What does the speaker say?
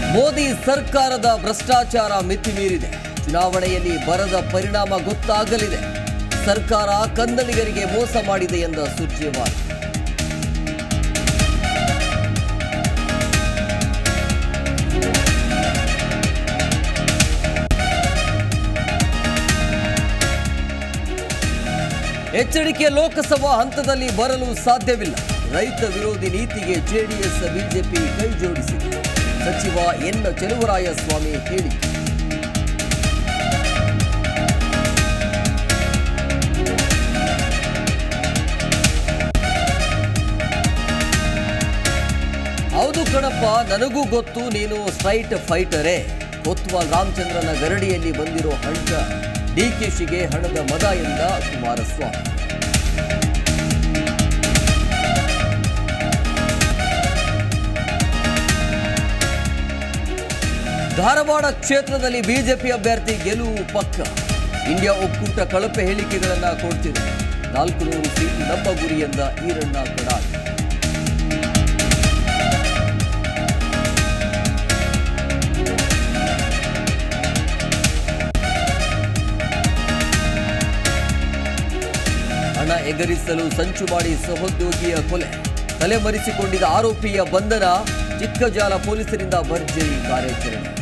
ಮೋದಿ ಸರ್ಕಾರದ ಭ್ರಷ್ಟಾಚಾರ ಮಿತಿ ಮೀರಿದೆ ಚುನಾವಣೆಯಲ್ಲಿ ಬರದ ಪರಿಣಾಮ ಗೊತ್ತಾಗಲಿದೆ ಸರ್ಕಾರ ಕನ್ನಡಿಗರಿಗೆ ಮೋಸ ಮಾಡಿದೆ ಎಂದ ಸುರ್ಜೇವಾಲ ಎಚ್ಚರಿಕೆ ಲೋಕಸಭಾ ಹಂತದಲ್ಲಿ ಬರಲು ಸಾಧ್ಯವಿಲ್ಲ ರೈತ ವಿರೋಧಿ ನೀತಿಗೆ ಜೆಡಿಎಸ್ ಬಿಜೆಪಿ ಕೈ ಜೋಡಿಸಿದೆ ಸಚಿವ ಎನ್ ಚೆಲುವರಾಯಸ್ವಾಮಿ ಹೇಳಿಕೆ ಹೌದು ಕಣಪ್ಪ ನನಗೂ ಗೊತ್ತು ನೀನು ಸ್ಟ್ರೈಟ್ ಫೈಟರೇ ಕೊತ್ವಾಲ್ ರಾಮಚಂದ್ರನ ಗರಡಿಯಲ್ಲಿ ಬಂದಿರೋ ಹಂಚ ಡಿಕೆಶಿಗೆ ಹಣದ ಮದ ಎಂದ ಕುಮಾರಸ್ವಾಮಿ ಧಾರವಾಡ ಕ್ಷೇತ್ರದಲ್ಲಿ ಬಿಜೆಪಿ ಅಭ್ಯರ್ಥಿ ಗೆಲುವು ಪಕ್ಕ ಇಂಡಿಯಾ ಒಕ್ಕೂಟ ಕಳಪೆ ಹೇಳಿಕೆಗಳನ್ನ ಕೊಡ್ತಿದೆ ನಾಲ್ಕು ನೂರು ಸೀಟು ನಮ್ಮ ಗುರಿ ಎಂದ ಈರಣ್ಣ ಕಡಾಳ್ ಹಣ ಎಗರಿಸಲು ಸಂಚು ಮಾಡಿ ಸಹೋದ್ಯೋಗಿಯ ಕೊಲೆ ತಲೆಮರೆಸಿಕೊಂಡಿದ್ದ ಆರೋಪಿಯ ಬಂಧನ ಚಿಕ್ಕಜಾಲ ಪೊಲೀಸರಿಂದ ಭರ್ಜರಿ ಕಾರ್ಯಾಚರಣೆ